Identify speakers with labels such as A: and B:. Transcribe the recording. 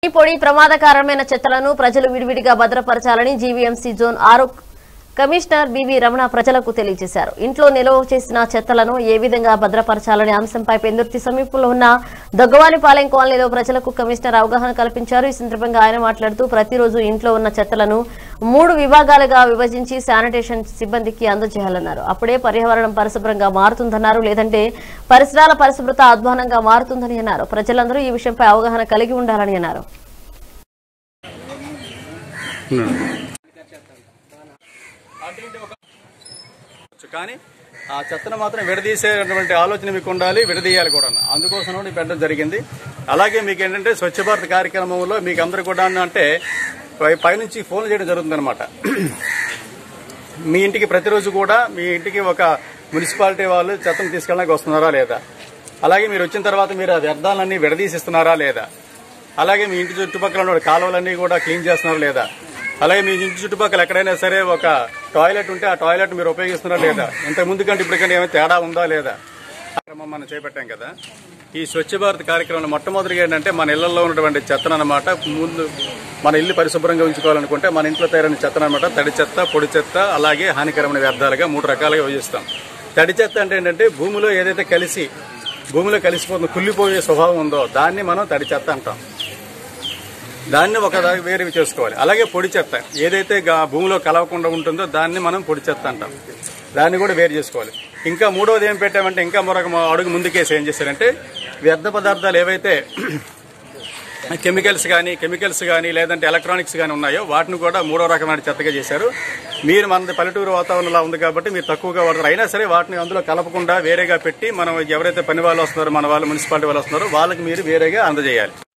A: ఈ పొడి ప్రమాదకరమైన చెత్తలను ప్రజలు విడివిడిగా భద్రపరచాలని జీవీఎంసీ జోన్ ఆరు కమిషనర్ బివి రమణ ప్రజలకు తెలియజేశారు ఇంట్లో నిల్వ చేసిన చెత్తలను ఏ విధంగా భద్రపరచాలనే అంశంపై పెందుర్తి సమీపంలో ఉన్న దొగ్గవానిపాలెం కాలనీలో ప్రజలకు కమిషనర్ అవగాహన కల్పించారు ఈ సందర్భంగా ఆయన మాట్లాడుతూ ప్రతిరోజు ఇంట్లో ఉన్న చెత్తలను మూడు విభాగాలుగా విభజించి శానిటేషన్ సిబ్బందికి అందజేయాలన్నారు అప్పుడే పర్యావరణం పరిశుభ్రంగా మారుతుందన్నారు లేదంటే పరిసరాల పరిశుభ్రత అధ్వానంగా మారుతుందని అన్నారు ప్రజలందరూ ఈ విషయంపై అవగాహన కలిగి ఉండాలని అన్నారు
B: వచ్చు. కానీ ఆ చెత్తను మాత్రం విడదీసేటువంటి ఆలోచన మీకు ఉండాలి విడదీయాలి కూడా అందుకోసం ఇది పెట్టడం జరిగింది అలాగే మీకు ఏంటంటే స్వచ్ఛ భారత్ కార్యక్రమంలో మీకు అందరు కూడా అంటే పై- పైనుంచి ఫోన్ చేయడం జరుగుతుంది అనమాట మీ ఇంటికి ప్రతిరోజు కూడా మీ ఇంటికి ఒక మున్సిపాలిటీ వాళ్ళు చెత్తను తీసుకెళ్ళడానికి వస్తున్నారా లేదా అలాగే మీరు వచ్చిన తర్వాత మీరు ఆ వ్యర్థాలన్నీ విడదీసిస్తున్నారా లేదా అలాగే మీ ఇంటి చుట్టుపక్కల ఉన్న కాలువలన్నీ కూడా క్లీన్ చేస్తున్నారా లేదా అలాగే మీ ఇంటి చుట్టుపక్కల ఎక్కడైనా సరే ఒక టాయిలెట్ ఉంటే ఆ టాయిలెట్ మీరు ఉపయోగిస్తున్నారా లేదా ఇంతకు ముందు కంటే ఇప్పటికంటే ఏమైనా తేడా ఉందా లేదా కార్యక్రమం మనం చేపట్టాం కదా ఈ స్వచ్ఛ భారత్ కార్యక్రమంలో మొట్టమొదటిగా ఏంటంటే మన ఇళ్లలో ఉన్నటువంటి చెత్తను అనమాట ముందు మన ఇల్లు పరిశుభ్రంగా ఉంచుకోవాలనుకుంటే మన ఇంట్లో తయారైన చెత్తను అనమాట తడి చెత్త పొడి చెత్త అలాగే హానికరమైన వ్యర్థాలుగా మూడు రకాలుగా విభజిస్తాం తడి చెత్త అంటే ఏంటంటే భూమిలో ఏదైతే కలిసి భూమిలో కలిసిపోతున్న కుళ్ళిపోయే స్వభావం ఉందో దాన్ని మనం తడి చెత్త అంటాం దాన్ని ఒక దా- వేరు చేసుకోవాలి అలాగే పొడి చెత్త ఏదైతే గా- భూమిలో కలవకుండా ఉంటుందో దాన్ని మనం పొడి చెత్త అంటాం దాన్ని కూడా వేరు చేసుకోవాలి ఇంకా మూడవది ఏం పెట్టామంటే ఇంకా మరొక మా అడుగు ముందుకేసి ఏం చేశారంటే వ్యర్థ పదార్థాలు ఏవైతే కెమికల్స్ కానీ కెమికల్స్ కానీ లేదంటే ఎలక్ట్రానిక్స్ కానీ ఉన్నాయో వాటిని కూడా మూడో రకమైన చెత్తగా చేశారు మీరు మనది పల్లెటూరు వాతావరణంలో ఉంది కాబట్టి మీరు తక్కువగా వాడతారు అయినా సరే వాటిని అందులో కలపకుండా వేరేగా పెట్టి మనం ఎవరైతే పని వాళ్ళు వస్తున్నారో మన వాళ్ళు మున్సిపాలిటీ వాళ్ళు వస్తున్నారో వాళ్ళకి మీరు వేరేగా అందజేయాలి